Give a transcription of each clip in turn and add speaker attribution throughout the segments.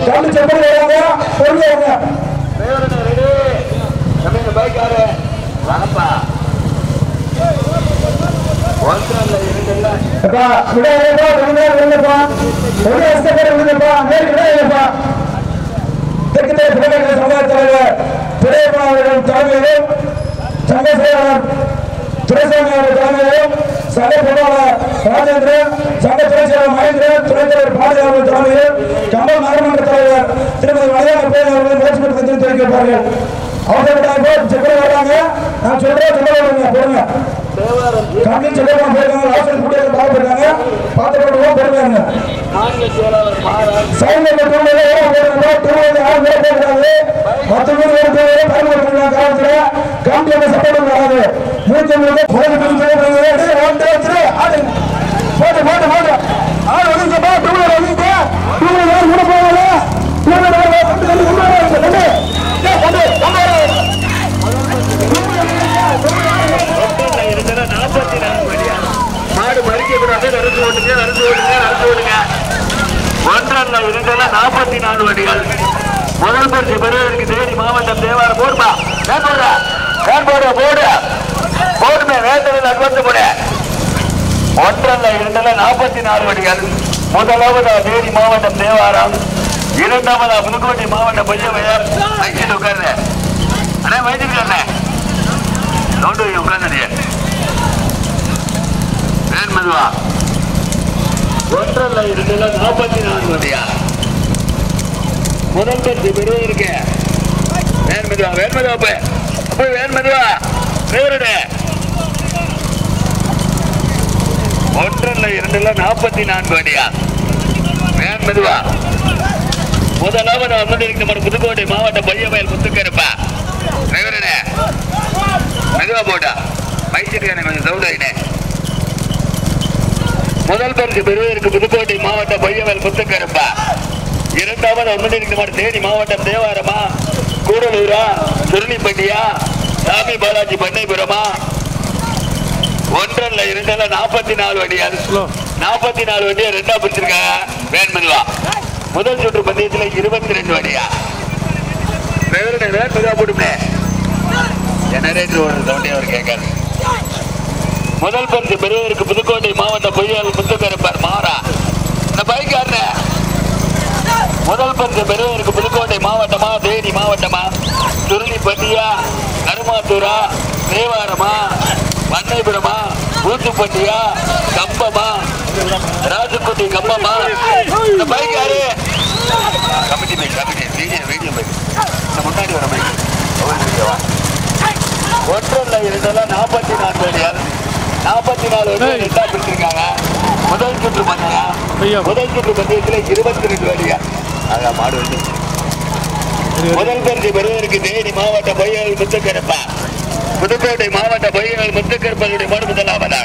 Speaker 1: கம்பி செப்பல் வராங்க பொறுமையாங்க அப்பா விடையப்பா விடுங்க விடுங்கப்பா ஒரு கஷ்டப்பட விடுங்கப்பா மேல் விடையப்பா தெற்கிலே புகழ் சமுதாய தலைவர் துரையப்பா அவர்கள் தலைமையிலும் சங்க செயலாளர் துரைசாமி அவர்கள் தலைமையிலும் சங்க பொருளாளர் ராஜேந்திரன் சங்க துறை செயலர் மகேந்திரன் துணைத் தலைவர் பாரதி அவர்கள் தலைமையில் கம்பல் நகரமன்ற தலைவர் திருமதி மலையாள பேர் அவர்கள் முயற்சி பெற்று தெரிவிக்கப்பார்கள் அவசரப்படாத செப்பல் வர்றாங்க நான் சொல்றேன் சொல்ல வருங்க போடுங்க கம்மி செல்லமா போயிருக்காங்க அவசரம் கூட பார்த்துருக்காங்க பார்த்து போடுவோம் பொறுமையாங்க சைன்ல டூவீலர் ஏன் போடுறாங்க டூவீலர் யாரும் மேல போடாது பத்து பேர் ஒரு டூவீலர் பயன்படுத்துறாங்க காலத்துல கம்பெனி சப்போர்ட் வராது மூச்சு மூணு போது பிடிச்சு ஒன்று வச்சு ஆடு போட்டு போட்டு போட்டு ஆடு ஒதுங்கப்பா டூவீலர் ஒதுங்க டூவீலர் யாரும் கூட போகல டூவீலர் யாரும் கொண்டு வந்து கொண்டு வர கொண்டு கொண்டு கொண்டு
Speaker 2: மாடு மறிக்க கூடாது நடந்து ஓட்டுங்க நடந்து ஓட்டுங்க நடந்து ஓட்டுங்க ஒன்றல்ல இரண்டல்ல நாற்பத்தி நாலு வண்டிகள் முதல் பரிசு பெறுவதற்கு தேனி மாவட்டம் தேவாரம் போடுமா வேன் போடுற வேன் போடுற போடு போடுமே வேந்தவில் அட்வான்ஸ் போடு ஒன்றல்ல இரண்டல்ல நாற்பத்தி நாலு வண்டிகள் முதலாவதா தேனி மாவட்டம் தேவாரம் இரண்டாவதா புதுக்கோட்டை மாவட்டம் பையவையார் வயிற்று உட்கார்ந்து அண்ணே வயிற்றுக்காரண்ணே நோண்டு உட்கார்ந்து வேன் மெதுவா ஒன்றல்ல இருக்குல்ல நாற்பத்தி நான்கு வண்டியா முதல் பரிசு பெறுவதற்கு வேன் மெதுவா வேன் மெதுவா போய் போய் வேன் மெதுவா வேறுடே ஒன்றல்ல இரண்டுல நாற்பத்தி நான்கு வண்டியா வேன் மெதுவா முதலாவது அமர்ந்திருக்கும் நம்ம புதுக்கோட்டை மாவட்டம் பையவயல் முத்துக்கருப்பா வேறுடே மெதுவா போட்டா மைச்சிருக்கானே கொஞ்சம் சவுடாயினே முதல் பரிசு பெறுவதற்கு புதுக்கோட்டை மாவட்டம் பையவல் முத்துக்கருப்பா இரண்டாவது ஒன்றிருக்கும் தேனி மாவட்டம் தேவாரமா கூடலூரா சுருளிப்பட்டியா சாமி பாலாஜி பண்ணைபுரமா ஒன்றல்ல இரண்டல்ல நாற்பத்தி நாலு வண்டியா நாற்பத்தி நாலு வண்டியா ரெண்டா பிடிச்சிருக்காங்க வேன் மெதுவா முதல் சுற்று பந்தயத்துல இருபத்தி ரெண்டு வண்டியா வேறு வேன் மெதுவா போட்டுமே ஜெனரேட்டர் ஒரு சவுண்டே அவர் கேட்காது முதல் பரிசு பெறுவதற்கு புதுக்கோட்டை மாவட்டம் பொய்யால் முத்துக்கருப்பார் மாறா இந்த பைக்காரன முதல் பரிசு பெறுவதற்கு புதுக்கோட்டை மாவட்டமா தேனி மாவட்டமா சுருளிப்பட்டியா கருமாத்தூரா தேவாரமா பண்ணைபுரமா ஊத்துப்பட்டியா கம்பமா ராஜகுட்டி கம்பமா இந்த பைக்காரு committee bike committee video video bike இந்த முன்னாடி வர பைக் வீடியோவா ஒன்றல்ல இருந்தெல்லாம் நாற்பத்தி நாலு வழியால் நாற்பத்தி நாலு வழியா ரெண்டா பிடிச்சிருக்காங்க முதல் சுற்று பந்தயம் முதல் சுற்று பந்தயத்துல இருபத்தி ரெண்டு வழியா அதான் மாடு வந்து முதல் பரிசு பெறுவதற்கு தேனி மாவட்ட பொய்யல் முத்துக்கருப்பா புதுக்கோட்டை மாவட்ட பொய்யல் முத்துக்கருப்பனுடைய மாடு முதலாவதாக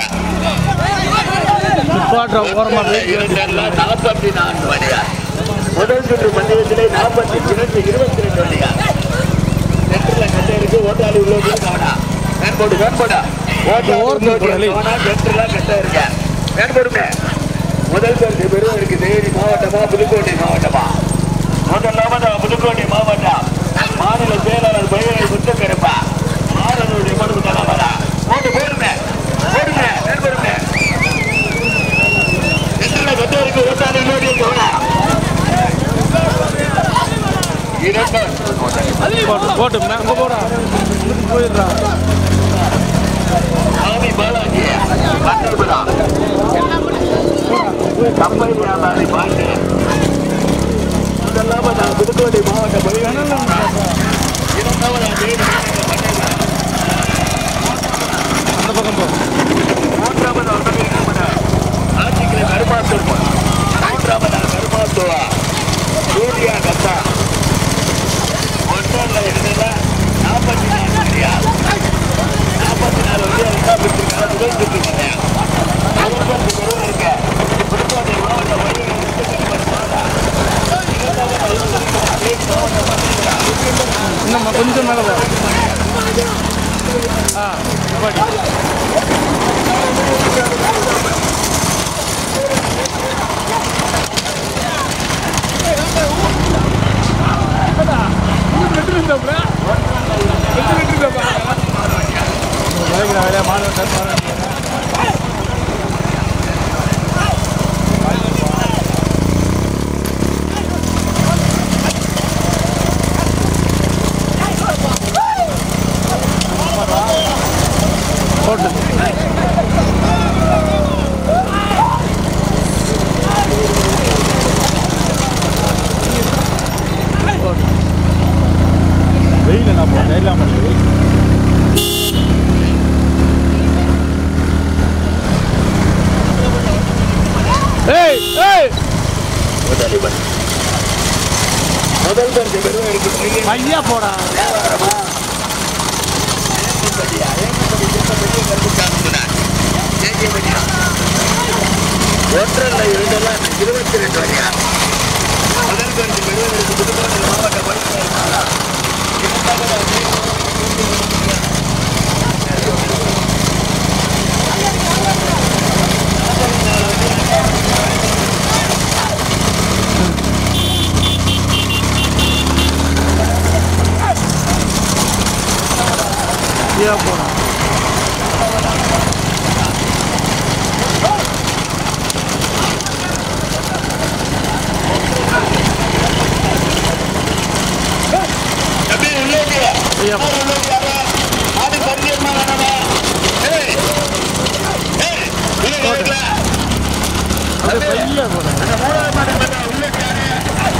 Speaker 2: ஒன்றல்ல இரண்டெல்லாம் நாற்பத்தி நான்கு வழியா முதல் சுற்று பந்தயத்திலே நாற்பத்தி இரண்டு இருபத்தி ரெண்டு வழியா சென்டர்ல கட்டை இருக்கு ஓட்டாளி உள்ளோடி கவனா வேன் போடு வேன் போடா ஓட்டாளி உள்ளோடி கவனா சென்டர்ல கட்டை இருக்க வேன் போடுமே முதல் பரிசு பெறுவதற்கு தேனி மாவட்டமா புதுக்கோட்டை மாவட்டமா முதலாவது புதுக்கோட்டை மாவட்டம் மாநில செயலாளர் பயிரை முத்தக்கருப்பா மாறனுடைய மனு தலைவரா போட்டு போடுமே போடுமே வேன் போடுமே சென்டர்ல கட்டை இருக்கு ஓட்டாளி உள்ளோடி கவனா இரண்டு
Speaker 3: போட்டு அங்க போடா போயிடுறா
Speaker 2: சாமி பாலாஜி கண்டிபுரம் கம்பை வியாபாரி பாண்டி முதலாம நான் புதுக்கோட்டை மாவட்ட பரிவான இரண்டாவது நான் தேடி
Speaker 3: அந்த பக்கம் போ
Speaker 2: மூன்றாவது ஆட்சிக்கிற கருமாத்தூர் மூன்றாவது கருமாத்தூரா சூர்யா கத்தா ஒன்றல்ல இருந்ததுல நாற்பத்தி நாலு வண்டியா நாற்பத்தி நாலு வண்டியா ரெண்டா பிடிச்சிருக்காங்க முதல் சுற்றுங்க முதல் பரிசு பெறுவது இருக்க புதுக்கோட்டை மாவட்ட வழியில்
Speaker 3: இன்னும் கொஞ்சம் மேலே போ ஆ பாடி ஏய் ஏய்
Speaker 2: முதல் பரிசு பெறுவதற்கு
Speaker 3: ஐயா போடா
Speaker 2: ஒன்றல்ல இரண்டெல்லாம் இருபத்தி ரெண்டு வரையா முதல் பரிசு பெறுவதற்கு புதுக்கோட்டை மாவட்ட பரிசு
Speaker 3: ஐயா போடா
Speaker 2: தம்பி உள்ளே
Speaker 3: ஐயா
Speaker 2: அது பரிசயமா வேணாமா ஏய் ஏய் உள்ளே போகல
Speaker 3: அது ஐயா போடா
Speaker 2: அந்த மூணாவது மாடு பண்ண உள்ளே யாரு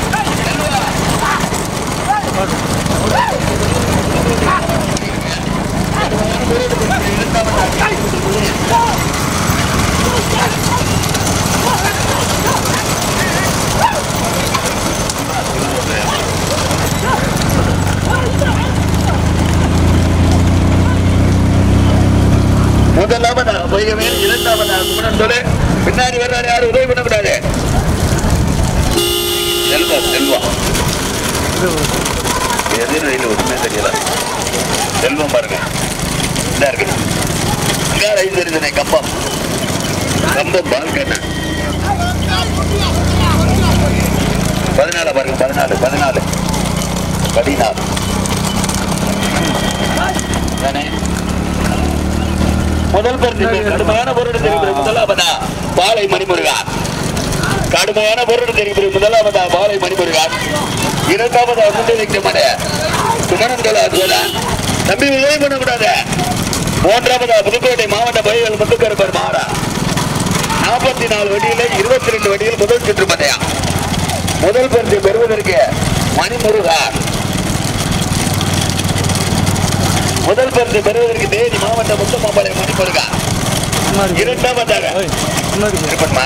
Speaker 2: முதலாவதாக பொய்கவேல் இரண்டாவதாக குமரன் சொல்லு பின்னாடி வர்றாரு யாரும் உதவி பண்ணக்கூடாது செல்வா செல்வா எது ரயில் ஒண்ணுமே தெரியல செல்வம் பாருங்க இந்த இருக்கு இங்க ரயில் தெரிஞ்சனே கம்பம் கம்பம் பால்கண்ண பதினாலு பாருங்க பதினாலு பதினாலு பதினாலு தானே முதல் பரிசு கடுமையான பொருள் தெரிவிக்கிற முதலாவதா பாலை மணிமுருகா கடுமையான பொருள் தெரிவிக்கிற முதலாவதா பாலை மணிமுருகா இரண்டாவதா முன்னே வைக்கப்பட சுமணந்தோல அதுவதா தம்பி உதவி பண்ணக்கூடாது மூன்றாவதா புதுக்கோட்டை மாவட்ட பயிர்கள் முத்துக்கருப்பர் மாவடா நாற்பத்தி நாலு வடியில இருபத்தி ரெண்டு வடியில் முதல் சுற்று பந்தயம் முதல் பரிசு பெறுவதற்கு மணிமுருகா முதல் பரிசு பெறுவதற்கு தேனி மாவட்ட முத்தமாம்பாளையம் மணிமுருகா
Speaker 3: முன்னாடி
Speaker 2: இரண்டாவதாக
Speaker 3: ஏய் முன்னாடி போ.
Speaker 2: இருப்பன்மா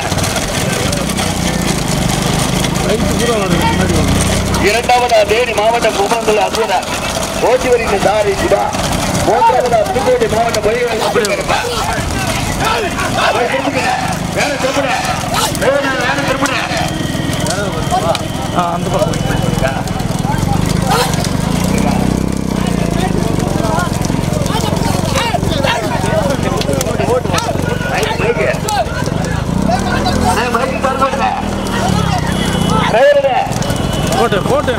Speaker 3: ரைட்டு பூரா வருது முன்னாடி வாங்க
Speaker 2: இரண்டாவதா தேனி மாவட்டம் குமரங்குள்ள அசுவதா ஓட்டி வருகின்ற சாரி சுபா மூன்றாவதா புதுக்கோட்டை மாவட்டம் பொய்கள் அப்படிப்பா வேற திருப்புங்க வேற திருப்புங்க வேற வேற திருப்புங்க
Speaker 3: ஆ அந்த பக்கம்
Speaker 2: மைக்கு மைக்கு தருவாங்க டிரைவருங்க
Speaker 3: போட்டு போட்டு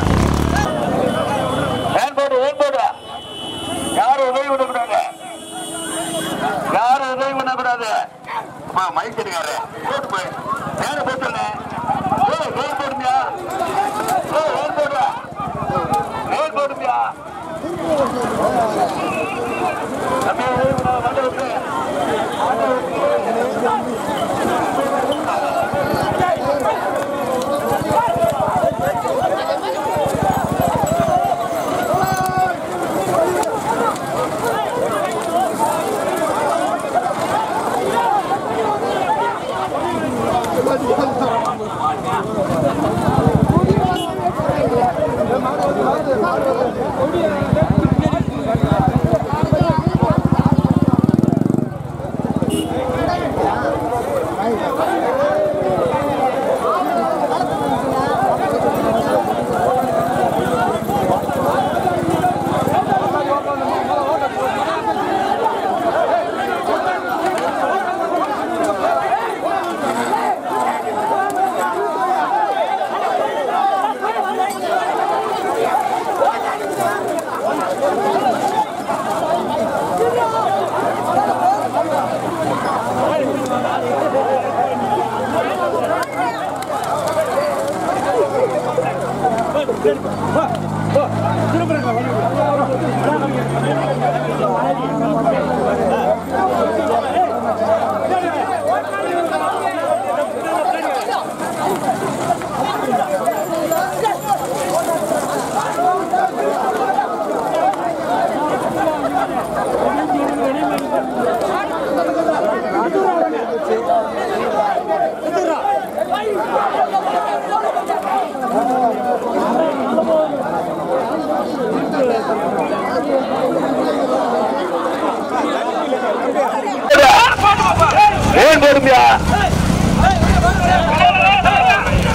Speaker 2: ஏன் போடு ஏன் போடு யாரும் உதவி பண்ணக்கூடாது யாரும் உதவி பண்ணக்கூடாது அம்மா மைக் இருக்காரு போட்டு போய் நேர போட்டுல ஏய் ஏன் போடுமியா ஏய் ஏன் போடுவா ஏன் போடுமியா தம்பி உதவி பண்ண வண்டி விட்டு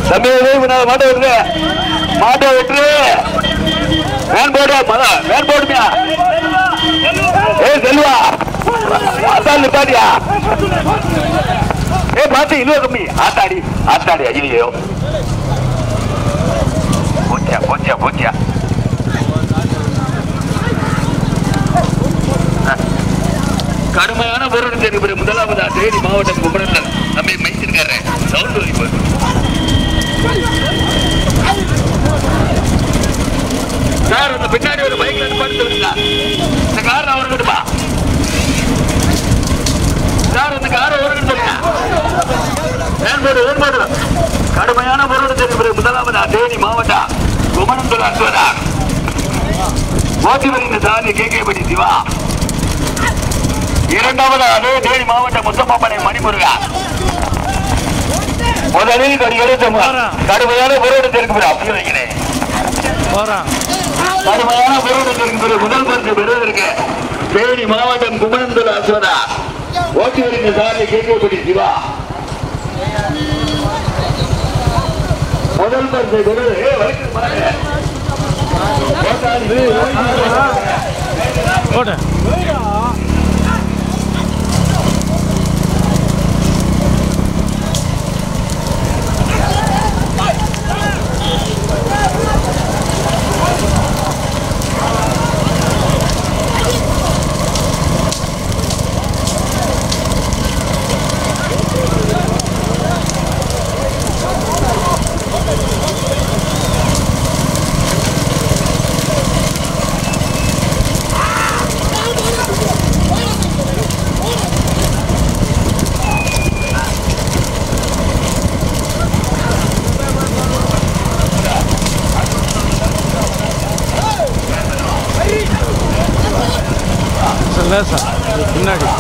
Speaker 2: தம்பி உதவி பண்ணாத மாட்டை விட்டுரு மாட்டை விட்டுரு வேன் போடு மத வேன் போடுமியா ஏய் செல்வா அதான் நிப்பாட்டியா ஏ பாத்து இழுவ கம்மி ஆத்தாடி ஆத்தாடி ஐயோ போச்சியா போச்சியா போச்சியா கடுமையான பொருள் தெரிவிக்கிற முதலாவது தேனி மாவட்டம் குமரன் நம்மை மைத்திருக்காரு சவுண்ட் வைப்பு சார் அந்த பின்னாடி ஒரு பைக்ல நிப்பாட்டு சொல்லுங்க இந்த கார் அவர்கிட்டப்பா சார் இந்த கார் அவர்கிட்ட சொல்லுங்க ஏன்போடு ஏன்போடு கடுமையான பொருள் தெரிவிக்கிற முதலாவது தேனி மாவட்டம் குமரன் அஸ்வதா ஓட்டி வருகின்ற சாதி கே கே படி சிவா இரண்டாவது அதே தேனி மாவட்ட முத்தம்மாப்பனை மணிமுருகா முதலில் கடி எடுத்த கடுமையான பொருள் தெரிவிக்கிற அப்படி வைக்கிறேன்
Speaker 3: போகிறான்
Speaker 2: கடுமையான பொருள் தெரிவிக்கிற முதல் பரிசு பெறுவதற்கு தேனி மாவட்டம் குமரந்துல அஸ்வதா ஓட்டி வருகின்ற சாதி கே கே படி சிவா முதல் பரிசு பெறுவது ஏ, வலிக்குது பாருங்க.
Speaker 3: போட்டு சார் லேசா பின்னாடி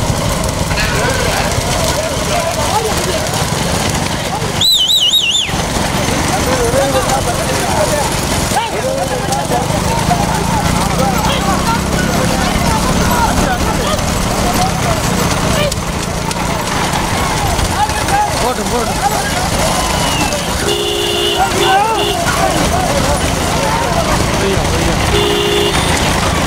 Speaker 3: போட்டு போட்டு ஐயா ஐயா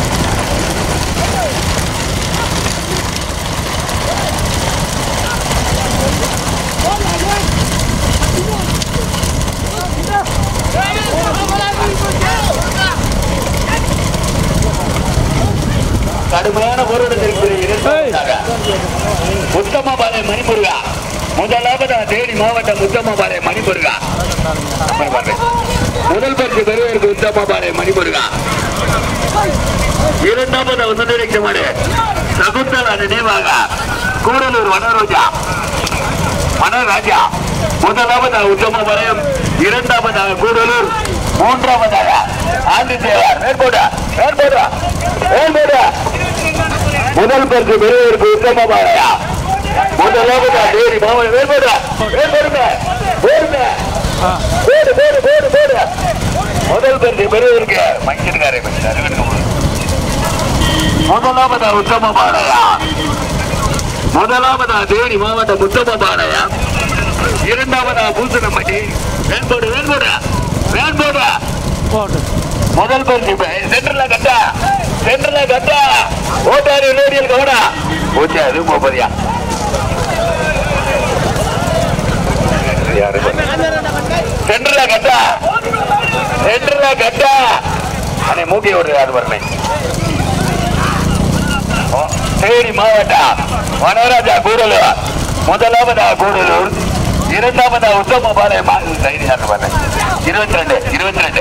Speaker 2: கடுமையான பொருள் தெரிவிக்கிற முத்தம்மாபாளைய மணிமுருகா முதலாவது தேனி மாவட்டம் முத்தம்மாபாளைய மணிமுருகா அப்புறம் பாருங்க. முதல் பரிசு பெறுவதற்கு உத்தம்மாபாளைய மணிமுருகா இரண்டாவது உதவிக்கு மாடு சகுந்தலா நினைவாக கூடலூர் வனரோஜா வனராஜா முதலாவது உத்தமபாளையம் இரண்டாவதாக கூடலூர் மூன்றாவதாக ஆண்டி தேவார் மேற்கோட மேற்கோட மேற்கோட முதல் பரிசு பெறுவதற்கு உத்தமபாளையா முதலாவது தேடி மாவட்டம் மேற்கோட மேற்கோடுங்க போடுங்க
Speaker 3: ஆ
Speaker 2: போடு போடு போடு போடு முதல் பரிசு பெறுவதற்கு மங்கிருக்காரே முதலாவது உத்தமபாளையா முதலாவதா தேனி மாவட்டம் உத்தமபாளையா இரண்டாவதா பூசணம்பட்டி வேண்போடு வேண்போடு வேண்போடு
Speaker 3: போட்டு
Speaker 2: முதல் பரிசு சென்டர்ல கட்டா சென்டர்ல கட்டா ஓட்டாரி ரேடியல் கவனா ஓச்சா அது போப்பதியா சென்டர்ல கட்டா சென்டர்ல கட்டா அண்ணே மூக்கி ஓடுறது அது வரமே தேனி மாவட்டம் வனராஜா கூடலூர் முதலாவதா கூடலூர் இரண்டாவதா உத்தமபாளையம் இருபத்தி ரெண்டு இருபத்தி ரெண்டு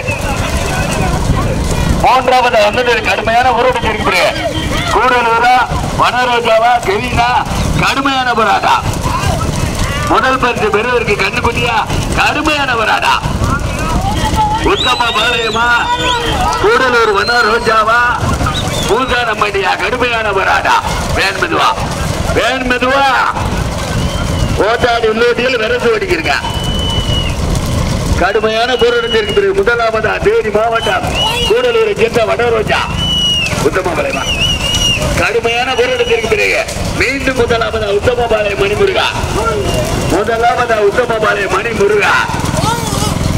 Speaker 2: மூன்றாவது வந்து கடுமையான உறவு இருக்கிற கூடலூரா வனராஜாவா கெவினா கடுமையான போராட்டா முதல் பரிசு பெறுவதற்கு கண்ணுக்குட்டியா கடுமையான போராட்டா உத்தம பாளையமா கூடலூர் வனரோஜாவா பூசானம்மடியா கடுமையான போராட்டா வேன் மெதுவா வேன் மெதுவா ஓட்டாடி உள்ளோட்டியில் விரசு வடிக்கிறீங்க கடுமையான போராட்டம் இருக்கிறது முதலாவதா தேனி மாவட்டம் கூடலூரை சேர்ந்த வடரோஜா உத்தமபாளையமா கடுமையான போராட்டம் இருக்கிறது மீண்டும் முதலாவதா உத்தமபாளைய மணிமுருகா முதலாவதா உத்தமபாளைய மணிமுருகா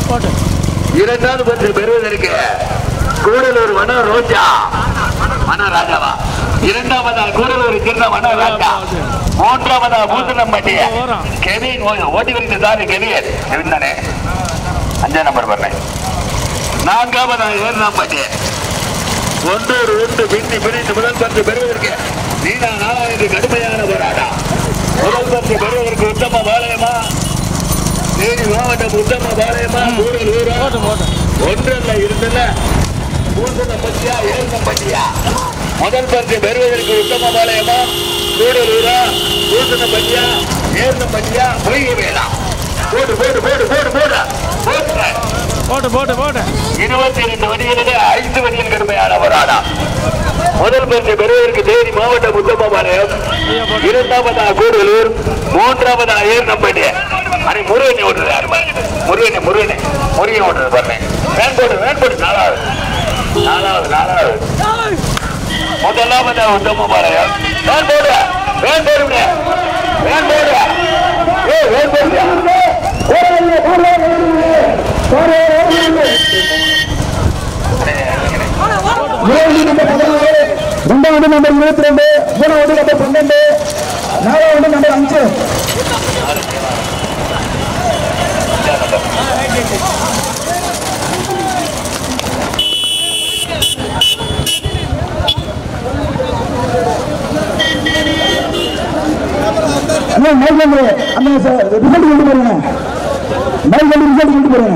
Speaker 3: போட்டு
Speaker 2: இரண்டாவது பரிசு பெறுவதற்கு கூடலூர் வன ரோஜா வன ராஜாவா இரண்டாவதா கூடலூர் சேர்ந்த வன ராஜா மூன்றாவதா பூசணம்பட்டி கெவின் ஓ- ஓட்டி வருகிற சாரு கெவியர் கெவின் தானே அஞ்சாம் நம்பர் வரேன் நான்காவதா ஏழாம்பட்டி ஒன்றோடு ஒன்று பின்னி பிரிந்து முதல் பரிசு பெறுவதற்கு நீனா நாலாயிரம் கடுமையான போராட்டம் முதல் பரிசு பெறுவதற்கு உத்தம பாளையமா தேனி மாவட்டம் உத்தம பாளையமா கூடலூரா
Speaker 3: போட்டு போட்டு
Speaker 2: ஒன்றல்ல இருந்தல மூன்றன பத்தியா ஏழு பத்தியா முதல் பரிசு பெறுவதற்கு உத்தம பாளையமா கூடலூரா மூன்றன பத்தியா ஏழு பத்தியா பொய்ய வேணாம் போடு போடு போடு போடு போடு போட்டு
Speaker 3: போட்டு போட்டு போட்டு
Speaker 2: இருபத்தி இரண்டு வடிகளிலே ஐந்து வடிகள் கடுமையான வராடா முதல் பரிசு பெறுவதற்கு தேனி மாவட்டம் உத்தமபாளையம் இரண்டாவதா கூடலூர் மூன்றாவதா ஏர்நம்பட்டி அரை முருகனை ஓட்டுறது யாரு முருகனை முருகனை முருகன் ஓட்டுறது பாருங்க வேன் போடு வேன் போடு நாலாவது நாலாவது நாலாவது முதலாவதா உத்தமபாளையம் வேன் போடு வேன் போடுங்க வேன் போடு ஏய் வேன் போடுங்க
Speaker 1: ரெண்டாவது நம்பர் இருபத்தி ரெண்டு மூணாவது நம்பர் பன்னெண்டு நாலாவது நம்பர் அஞ்சு அண்ணா மைக் வந்து அண்ணா ரிசல்ட் கொண்டு போறீங்க மைக் வந்து ரிசல்ட் கொண்டு போறீங்க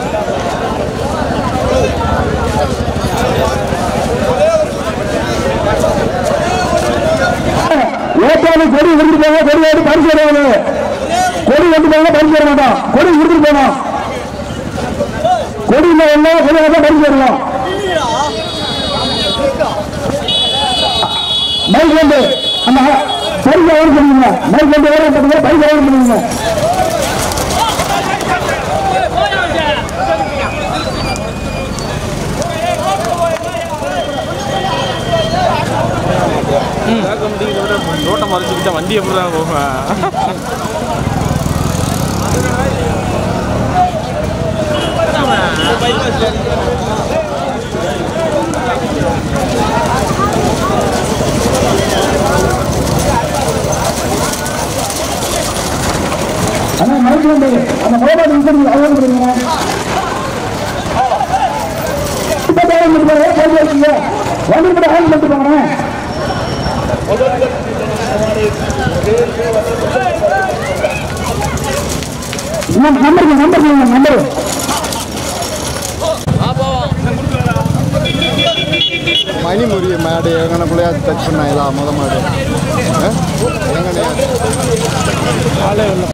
Speaker 1: ஏற்றாலும் கொடி எடுத்து போங்க கொடி எடுத்து பரிசு வருவாங்க கொடி எடுத்து போங்க பரிசு வர மாட்டோம் கொடி எடுத்துட்டு போனோம் கொடி இல்லை என்ன கொடி வந்தா பரிசு வருவோம் மைக் வந்து அந்த பரிசு ஓவர் பண்ணுங்க மைக் வந்து ஓவர் பண்ணுங்க பரிசு ஓவர் பண்ணுங்க
Speaker 3: கேட்க முடியுது ரோட்டை மறைச்சிக்கிட்டா வண்டி எப்படி தான் போகும்
Speaker 1: அண்ணா மைக் வந்து அந்த மொபைல் ரிசல்ட் ஓவர் பண்ணுங்க இப்ப தேவை பண்ணிட்டு போங்க போய் வச்சுங்க வண்டி கூட ஹேண்ட் பண்ணிட்டு போங்க நம்பர் நம்பர் நம்பர்
Speaker 4: மணி முறிய மாடு எங்கன பிள்ளையா டச் பண்ணாங்களா முத மாடு